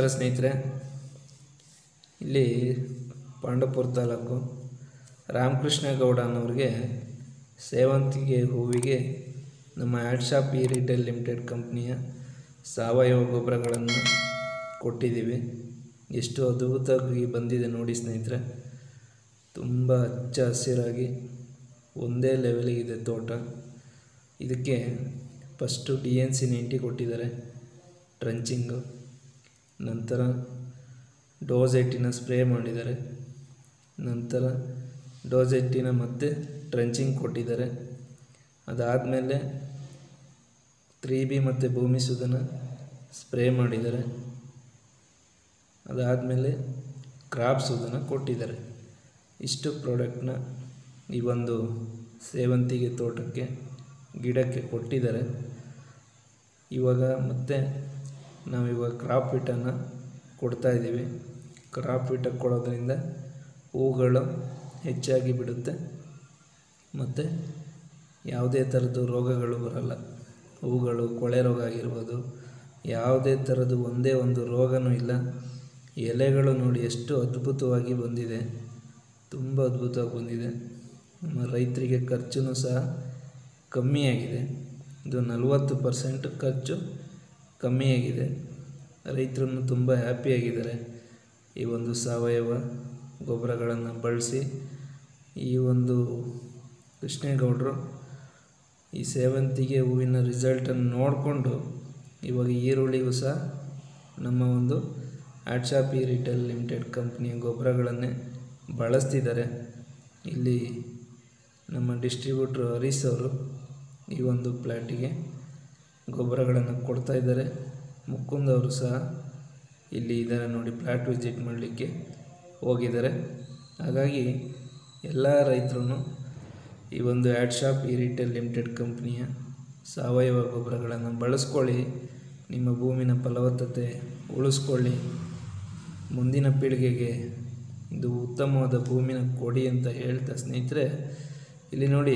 ನಮಸ್ಕಾರ ಸ್ನೇಹಿತರೆ ಇಲ್ಲಿ ಪಾಂಡವಪುರ ತಾಲೂಕು ರಾಮಕೃಷ್ಣ ಗೌಡ ಅನ್ನೋರಿಗೆ ಸೇವಂತಿಗೆ ಹೂವಿಗೆ ನಮ್ಮ ad shop e retail limited ಕಂಪ್ನಿಯ ಸಾವಯವ ಗೊಬ್ಬರಗಳನ್ನು ಕೊಟ್ಟಿದ್ದೀವಿ ಎಷ್ಟು ಅದ್ಭುತವಾಗಿ ಬಂದಿದೆ ನೋಡಿ ಸ್ನೇಹಿತರೆ ತುಂಬ ಹಚ್ಚ ಹಸಿರಾಗಿ ಒಂದೇ ಲೆವೆಲಿಗಿದೆ ತೋಟ ಇದಕ್ಕೆ first D N C ninety ಕೊಟ್ಟಿದ್ದಾರೆ ಟ್ರಂಚಿಂಗು ನಂತರ ಡೋಸ್ ಏಟಿನ ಸ್ಪ್ರೇ ಮಾಡಿದ್ದಾರೆ ನಂತರ ಡೋಸ್ ಏಟಿನ ಮತ್ತೆ ಟ್ರಂಚಿಂಗ್ ಕೊಟ್ಟಿದ್ದಾರೆ ಅದಾದಮೇಲೆ ತ್ರೀ ಬಿ ಮತ್ತು ಭೂಮಿ ಸುಧನ ಸ್ಪ್ರೇ ಮಾಡಿದ್ದಾರೆ ಅದಾದಮೇಲೆ ಕ್ರಾಪ್ ಸುಧನ ಕೊಟ್ಟಿದ್ದಾರೆ ಇಷ್ಟು ಪ್ರಾಡಕ್ಟ್ನ ಈ ಒಂದು ಸೇವಂತಿಗೆ ತೋಟಕ್ಕೆ ಗಿಡಕ್ಕೆ ಕೊಟ್ಟಿದ್ದಾರೆ ಇವಾಗ ಮತ್ತೆ ನಾವಿವಾಗ ಕ್ರಾಪ್ ವಿಟನ್ನು ಕೊಡ್ತಾಯಿದ್ದೀವಿ ಕ್ರಾಪ್ ವಿಟ ಕೊಡೋದ್ರಿಂದ ಹೂಗಳು ಹೆಚ್ಚಾಗಿ ಬಿಡುತ್ತೆ ಮತ್ತು ಯಾವುದೇ ಥರದ್ದು ರೋಗಗಳು ಬರಲ್ಲ ಹೂಗಳು ಕೊಳೆ ರೋಗ ಆಗಿರ್ಬೋದು ಯಾವುದೇ ಥರದ್ದು ಒಂದೇ ಒಂದು ರೋಗನೂ ಇಲ್ಲ ಎಲೆಗಳು ನೋಡಿ ಎಷ್ಟು ಅದ್ಭುತವಾಗಿ ಬಂದಿದೆ ತುಂಬ ಅದ್ಭುತವಾಗಿ ಬಂದಿದೆ ನಮ್ಮ ರೈತರಿಗೆ ಖರ್ಚು ಸಹ ಕಮ್ಮಿಯಾಗಿದೆ ಇದು ನಲವತ್ತು ಪರ್ಸೆಂಟ್ ಖರ್ಚು ಕಮ್ಮಿಯಾಗಿದೆ ರೈತರನ್ನು ತುಂಬ ಹ್ಯಾಪಿಯಾಗಿದ್ದಾರೆ ಈ ಒಂದು ಸಾವಯವ ಗೊಬ್ಬರಗಳನ್ನು ಬಳಸಿ ಈ ಒಂದು ಕೃಷ್ಣೇಗೌಡರು ಈ ಸೇವಂತಿಗೆ ಹೂವಿನ ರಿಸಲ್ಟನ್ನು ನೋಡಿಕೊಂಡು ಇವಾಗ ಈರುಳ್ಳಿಗೂ ಸಹ ನಮ್ಮ ಒಂದು ಆಟ್ಶಾಪಿ ರಿಟೇಲ್ ಲಿಮಿಟೆಡ್ ಕಂಪ್ನಿಯ ಗೊಬ್ಬರಗಳನ್ನೇ ಬಳಸ್ತಿದ್ದಾರೆ ಇಲ್ಲಿ ನಮ್ಮ ಡಿಸ್ಟ್ರಿಬ್ಯೂಟ್ರು ಹರೀಶ್ ಅವರು ಈ ಒಂದು ಪ್ಲ್ಯಾಟಿಗೆ ಗೊಬ್ಬರಗಳನ್ನು ಕೊಡ್ತಾ ಇದ್ದಾರೆ ಮುಕುಂದ್ ಅವರು ಸಹ ಇಲ್ಲಿ ಇದ್ದಾರೆ ನೋಡಿ ಪ್ಲ್ಯಾಟ್ ವಿಸಿಟ್ ಮಾಡಲಿಕ್ಕೆ ಹೋಗಿದ್ದಾರೆ ಹಾಗಾಗಿ ಎಲ್ಲ ರೈತರು ಈ ಒಂದು add shop e retail limited ಕಂಪ್ನಿಯ ಸಾವಯವ ಗೊಬ್ಬರಗಳನ್ನು ಬಳಸ್ಕೊಳ್ಳಿ ನಿಮ್ಮ ಭೂಮಿನ ಫಲವತ್ತತೆ ಉಳಿಸ್ಕೊಳ್ಳಿ ಮುಂದಿನ ಪೀಳಿಗೆಗೆ ಇದು ಉತ್ತಮವಾದ ಭೂಮಿನ ಕೊಡಿ ಅಂತ ಹೇಳ್ತಾ ಸ್ನೇಹಿತರೆ ಇಲ್ಲಿ ನೋಡಿ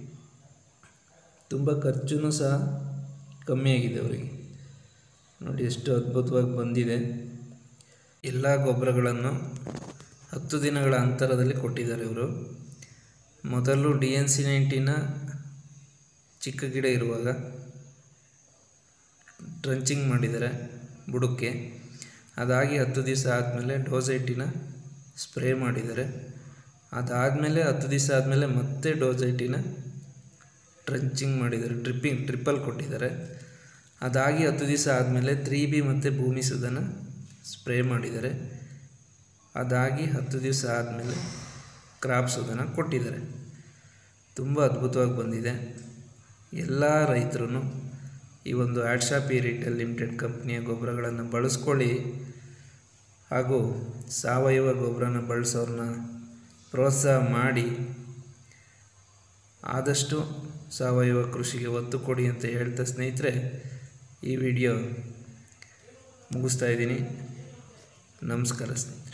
ತುಂಬ ಖರ್ಚು ಸಹ ಕಮ್ಮಿಯಾಗಿದೆ ಅವರಿಗೆ ನೋಡಿ ಎಷ್ಟು ಅದ್ಭುತವಾಗಿ ಬಂದಿದೆ ಎಲ್ಲ ಗೊಬ್ಬರಗಳನ್ನು ಹತ್ತು ದಿನಗಳ ಅಂತರದಲ್ಲಿ ಕೊಟ್ಟಿದ್ದಾರೆ ಇವರು ಮೊದಲು ಡಿ ಎನ್ ಸಿ ನೈಂಟಿನ ಚಿಕ್ಕ ಗಿಡ ಇರುವಾಗ ಟ್ರಂಚಿಂಗ್ ಮಾಡಿದ್ದಾರೆ ಬುಡಕ್ಕೆ ಅದಾಗಿ ಹತ್ತು ದಿವಸ ಆದಮೇಲೆ ಡೋಸೈಟಿನ ಸ್ಪ್ರೇ ಮಾಡಿದ್ದಾರೆ ಅದಾದಮೇಲೆ ಹತ್ತು ದಿವಸ ಆದಮೇಲೆ ಮತ್ತೆ ಡೋಸೈಟಿನ ಟ್ರಂಚಿಂಗ್ ಮಾಡಿದ್ದಾರೆ ಡ್ರಿಪ್ಪಿಂಗ್ ಟ್ರಿಪ್ಪಲ್ ಕೊಟ್ಟಿದ್ದಾರೆ ಅದಾಗಿ ಹತ್ತು ದಿವಸ ಆದಮೇಲೆ ತ್ರೀ ಬಿ ಮತ್ತು ಭೂಮಿ ಸುಧನ ಸ್ಪ್ರೇ ಮಾಡಿದ್ದಾರೆ ಅದಾಗಿ ಹತ್ತು ದಿವಸ ಆದಮೇಲೆ ಕ್ರಾಪ್ ಸುಧನ ಕೊಟ್ಟಿದ್ದಾರೆ ತುಂಬ ಅದ್ಭುತವಾಗಿ ಬಂದಿದೆ ಎಲ್ಲ ರೈತರು ಈ ಒಂದು ಆ್ಯಡ್ಶಾಪಿ ರಿಟೇಲ್ ಲಿಮಿಟೆಡ್ ಕಂಪ್ನಿಯ ಗೊಬ್ಬರಗಳನ್ನು ಬಳಸ್ಕೊಳ್ಳಿ ಹಾಗೂ ಸಾವಯವ ಗೊಬ್ಬರನ ಬಳಸೋರನ್ನ ಪ್ರೋತ್ಸಾಹ ಮಾಡಿ ಆದಷ್ಟು ಸಾವಯವ ಕೃಷಿಗೆ ಒತ್ತು ಕೊಡಿ ಅಂತ ಹೇಳ್ತಾ ಸ್ನೇಹಿತರೆ ಈ ವಿಡಿಯೋ ಮುಗಿಸ್ತಾ ಇದ್ದೀನಿ ನಮಸ್ಕಾರ ಸ್ನೇಹಿತರೆ